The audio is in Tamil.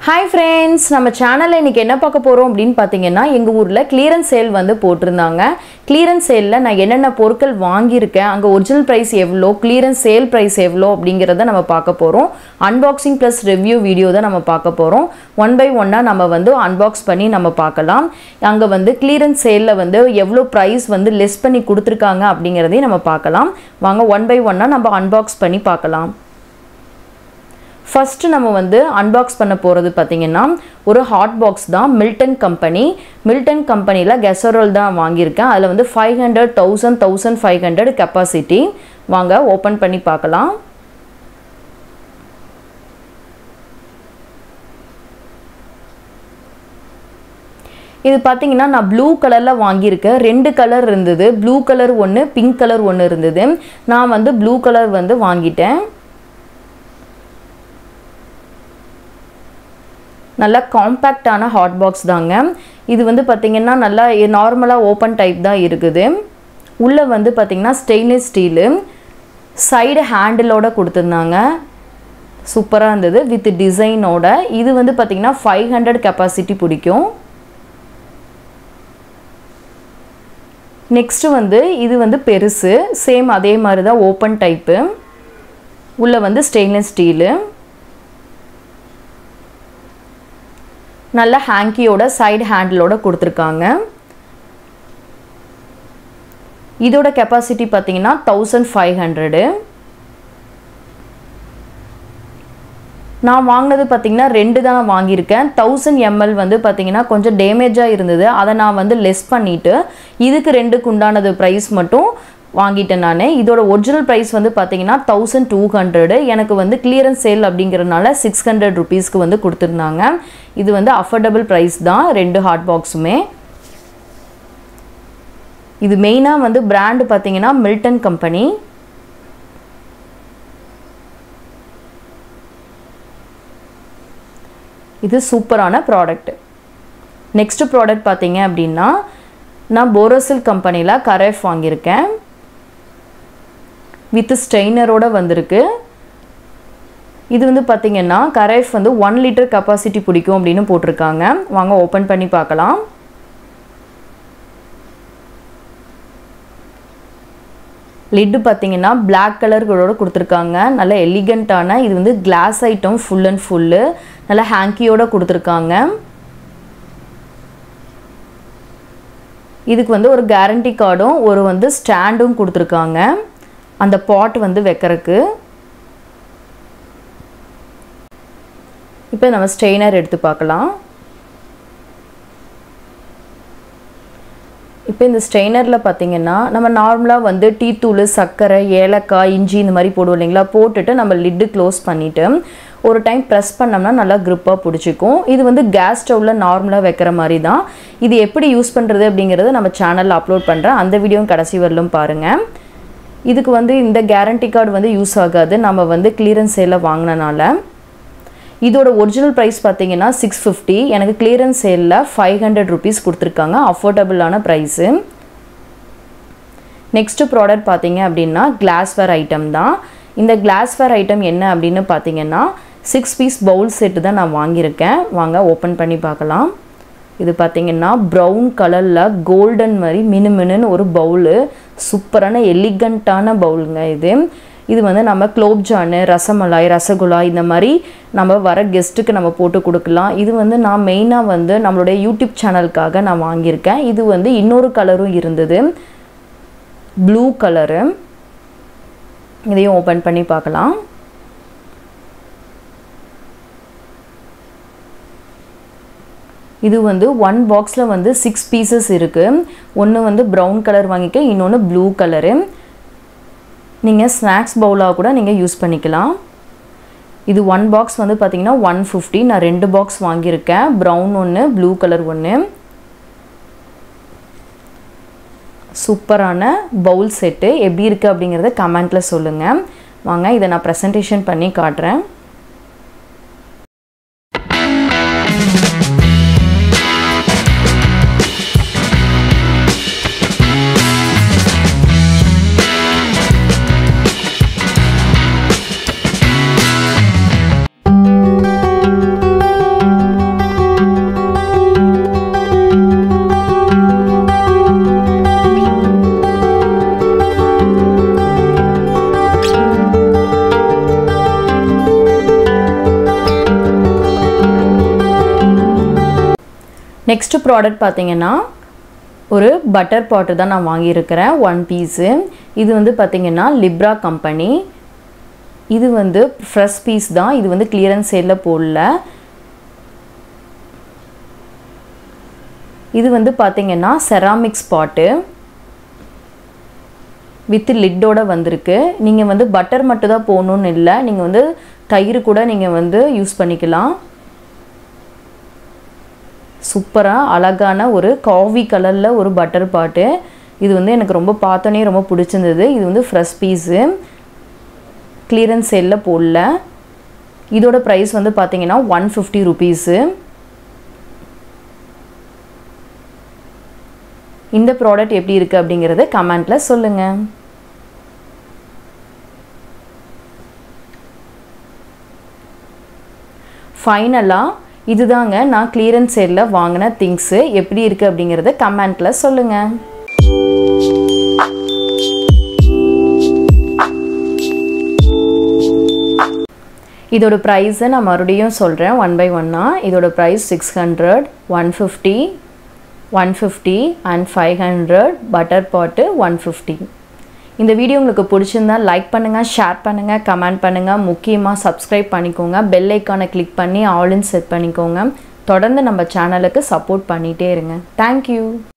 ஹாய் ஃப்ரெண்ட்ஸ் நம்ம சேனலில் இன்றைக்கி என்ன பார்க்க போகிறோம் அப்படின்னு பார்த்தீங்கன்னா எங்கள் ஊரில் கிளியரன்ஸ் சேல் வந்து போட்டிருந்தாங்க கிளியரன்ஸ் சேலில் நான் என்னென்ன பொருட்கள் வாங்கியிருக்கேன் அங்கே ஒரிஜினல் ப்ரைஸ் எவ்வளோ கிளியரன்ஸ் சேல் ப்ரைஸ் எவ்வளோ அப்படிங்கிறத நம்ம பார்க்க போகிறோம் அன்பாக்சிங் ப்ளஸ் ரிவ்யூ வீடியோ தான் நம்ம பார்க்க போகிறோம் ஒன் பை ஒன்னாக நம்ம வந்து அன்பாக்ஸ் பண்ணி நம்ம பார்க்கலாம் அங்கே வந்து கிளியரன்ஸ் சேலில் வந்து எவ்வளோ ப்ரைஸ் வந்து லெஸ் பண்ணி கொடுத்துருக்காங்க அப்படிங்கிறதையும் நம்ம பார்க்கலாம் வாங்க ஒன் பை ஒன்னாக நம்ம அன்பாக்ஸ் பண்ணி பார்க்கலாம் ஃபஸ்ட்டு நம்ம வந்து அன்பாக்ஸ் பண்ண போகிறது பார்த்திங்கன்னா ஒரு ஹாட் பாக்ஸ் தான் மில்டன் கம்பெனி மில்டன் கம்பெனியில் கெசரோல் தான் வாங்கியிருக்கேன் அதில் வந்து five hundred thousand thousand five hundred capacity வாங்க ஓப்பன் பண்ணி பார்க்கலாம் இது பார்த்தீங்கன்னா நான் ப்ளூ கலரில் வாங்கியிருக்கேன் ரெண்டு கலர் இருந்தது ப்ளூ கலர் ஒன்று பிங்க் கலர் ஒன்று இருந்தது நான் வந்து ப்ளூ கலர் வந்து வாங்கிட்டேன் நல்லா காம்பேக்டான ஹாட் பாக்ஸ் தாங்க இது வந்து பார்த்திங்கன்னா நல்லா நார்மலாக ஓப்பன் டைப் தான் இருக்குது உள்ளே வந்து பார்த்திங்கன்னா ஸ்டெயின்லெஸ் ஸ்டீலு சைடு ஹேண்டிலோட கொடுத்துருந்தாங்க சூப்பராக இருந்தது வித் டிசைனோட இது வந்து பார்த்திங்கன்னா ஃபைவ் ஹண்ட்ரட் கெப்பாசிட்டி பிடிக்கும் நெக்ஸ்ட்டு வந்து இது வந்து பெருசு சேம் அதே மாதிரி தான் ஓப்பன் டைப்பு உள்ளே வந்து ஸ்டெயின்லெஸ் ஸ்டீலு நல்ல ஹேங்கியோட சைடு ஹேண்டிலோட கொடுத்துருக்காங்க இதோட கெப்பாசிட்டி பார்த்தீங்கன்னா தௌசண்ட் ஃபைவ் ஹண்ட்ரடு நான் வாங்கினது பார்த்தீங்கன்னா ரெண்டு தான் வாங்கியிருக்கேன் தௌசண்ட் எம்எல் வந்து பார்த்தீங்கன்னா கொஞ்சம் டேமேஜாக இருந்தது அதை நான் வந்து லெஸ் பண்ணிவிட்டு இதுக்கு ரெண்டுக்கு உண்டானது ப்ரைஸ் மட்டும் வாங்கிட்டேன் நான் இதோட ஒரிஜினல் ப்ரைஸ் வந்து பார்த்தீங்கன்னா தௌசண்ட் டூ ஹண்ட்ரடு எனக்கு வந்து கிளியரன்ஸ் சேல் அப்படிங்கிறனால சிக்ஸ் ஹண்ட்ரட் ருபீஸ்க்கு வந்து கொடுத்துருந்தாங்க இது வந்து அஃபோர்டபுள் ப்ரைஸ் தான் ரெண்டு ஹாட் பாக்ஸுமே இது மெயினாக வந்து பிராண்டு பார்த்தீங்கன்னா மில்டன் கம்பெனி இது சூப்பரான ப்ராடக்ட் நெக்ஸ்ட் ப்ராடக்ட் பார்த்தீங்க அப்படின்னா நான் போரோசில் கம்பெனியில் கரேஃப் வாங்கியிருக்கேன் வித் ஸ்ட்ரெயினரோட வந்திருக்கு இது வந்து பார்த்திங்கன்னா கரைஃப் வந்து ஒன் லிட்டர் கெப்பாசிட்டி பிடிக்கும் அப்படின்னு போட்டிருக்காங்க வாங்க ஓப்பன் பண்ணி பார்க்கலாம் லிட்டு பார்த்தீங்கன்னா பிளாக் கலர்களோட கொடுத்துருக்காங்க நல்ல எலிகண்ட்டான இது வந்து glass item full and full நல்ல ஹேங்கியோட கொடுத்துருக்காங்க இதுக்கு வந்து ஒரு கேரண்டி கார்டும் ஒரு வந்து ஸ்டாண்டும் கொடுத்துருக்காங்க அந்த பாட் வந்து வைக்கிறதுக்கு இப்போ நம்ம ஸ்ட்ரெயினர் எடுத்து பார்க்கலாம் இப்போ இந்த ஸ்ட்ரெயினரில் பார்த்தீங்கன்னா நம்ம நார்மலாக வந்து டீ தூள் சர்க்கரை ஏலக்காய் இஞ்சி இந்த மாதிரி போடுவோம் இல்லைங்களா போட்டுட்டு நம்ம லிட்டு க்ளோஸ் பண்ணிவிட்டு ஒரு டைம் ப்ரெஸ் பண்ணோம்னா நல்லா க்ரிப்பாக பிடிச்சிக்கும் இது வந்து கேஸ் ஸ்டவ்வில் நார்மலாக வைக்கிற மாதிரி தான் இது எப்படி யூஸ் பண்ணுறது அப்படிங்கிறத நம்ம சேனலில் அப்லோட் பண்ணுறேன் அந்த வீடியோவும் கடைசி வரலும் பாருங்கள் இதுக்கு வந்து இந்த கேரண்டி கார்டு வந்து யூஸ் ஆகாது நம்ம வந்து கிளியரன்ஸ் சேலில் வாங்கினனால இதோட ஒரிஜினல் ப்ரைஸ் பார்த்தீங்கன்னா சிக்ஸ் ஃபிஃப்டி எனக்கு கிளியரன்ஸ் சேலில் ஃபைவ் ஹண்ட்ரட் ருபீஸ் கொடுத்துருக்காங்க அஃபோர்டபுளான ப்ரைஸு நெக்ஸ்ட்டு ப்ராடக்ட் பார்த்தீங்க அப்படின்னா கிளாஸ்வேர் ஐட்டம் தான் இந்த கிளாஸ்வேர் ஐட்டம் என்ன அப்படின்னு பார்த்தீங்கன்னா சிக்ஸ் பீஸ் பவுல் செட்டு தான் நான் வாங்கியிருக்கேன் வாங்க ஓப்பன் பண்ணி பார்க்கலாம் இது பார்த்தீங்கன்னா ப்ரௌன் கலரில் கோல்டன் மாதிரி மினு மினுன்னு ஒரு பவுலு சூப்பரான எலிகண்ட்டான பவுலுங்க இது இது வந்து நம்ம குலோப்ஜானு ரசமலாய் ரசகுல்லா இந்த மாதிரி நம்ம வர கெஸ்ட்டுக்கு நம்ம போட்டு கொடுக்கலாம் இது வந்து நான் மெயினாக வந்து நம்மளுடைய யூடியூப் சேனலுக்காக நான் வாங்கியிருக்கேன் இது வந்து இன்னொரு கலரும் இருந்தது ப்ளூ கலரு இதையும் ஓப்பன் பண்ணி பார்க்கலாம் இது வந்து ஒன் பாக்ஸில் வந்து சிக்ஸ் பீசஸ் இருக்குது ஒன்று வந்து ப்ரௌன் கலர் வாங்கிக்க இன்னொன்று ப்ளூ கலரு நீங்கள் ஸ்நாக்ஸ் பவுலாக கூட நீங்கள் யூஸ் பண்ணிக்கலாம் இது ஒன் பாக்ஸ் வந்து பார்த்திங்கன்னா ஒன் ஃபிஃப்டி நான் ரெண்டு பாக்ஸ் வாங்கியிருக்கேன் ப்ரௌன் ஒன்று ப்ளூ கலர் ஒன்று சூப்பரான பவுல் செட்டு எப்படி இருக்குது அப்படிங்கிறத கமெண்ட்டில் சொல்லுங்கள் வாங்க இதை நான் ப்ரெசன்டேஷன் பண்ணி காட்டுறேன் நெக்ஸ்ட் ப்ராடக்ட் பார்த்தீங்கன்னா ஒரு பட்டர் பாட்டு தான் நான் வாங்கியிருக்கிறேன் ஒன் பீஸு இது வந்து பார்த்திங்கன்னா லிப்ரா கம்பெனி இது வந்து ஃப்ரெஷ் பீஸ் தான் இது வந்து கிளியரன்ஸ் சேலில் போடல இது வந்து பார்த்திங்கன்னா செராமிக்ஸ் பாட்டு வித் லிட்டோட வந்திருக்கு நீங்கள் வந்து பட்டர் மட்டும் தான் போகணுன்னு இல்லை நீங்கள் வந்து தயிர் கூட நீங்கள் வந்து யூஸ் பண்ணிக்கலாம் சூப்பராக அழகான ஒரு காவி கலரில் ஒரு பட்டர் பாட்டு இது வந்து எனக்கு ரொம்ப பார்த்தோன்னே ரொம்ப பிடிச்சிருந்தது இது வந்து ஃப்ரெஷ் பீஸு கிளியரன்ஸ் சேலில் போடல இதோட ப்ரைஸ் வந்து பார்த்தீங்கன்னா ஒன் ஃபிஃப்டி ருபீஸு இந்த ப்ராடக்ட் எப்படி இருக்குது அப்படிங்கிறத கமெண்ட்டில் சொல்லுங்கள் ஃபைனலாக இதுதாங்க நான் கிளியரன்ஸ் சேலில் வாங்கின திங்ஸு எப்படி இருக்குது அப்படிங்கிறத கமெண்ட்டில் சொல்லுங்கள் இதோட ப்ரைஸை நான் மறுபடியும் சொல்கிறேன் ஒன் பை ஒன்னாக இதோட price six hundred one fifty one fifty and five hundred butter pot one fifty இந்த வீடியோ உங்களுக்கு பிடிச்சிருந்தா லைக் பண்ணுங்கள் ஷேர் பண்ணுங்கள் கமெண்ட் பண்ணுங்கள் முக்கியமாக சப்ஸ்கிரைப் பண்ணிக்கோங்க பெல் ஐக்கானை கிளிக் பண்ணி ஆல்இன் செட் பண்ணிக்கோங்க தொடர்ந்து நம்ம சேனலுக்கு சப்போர்ட் பண்ணிகிட்டே இருங்க தேங்க்யூ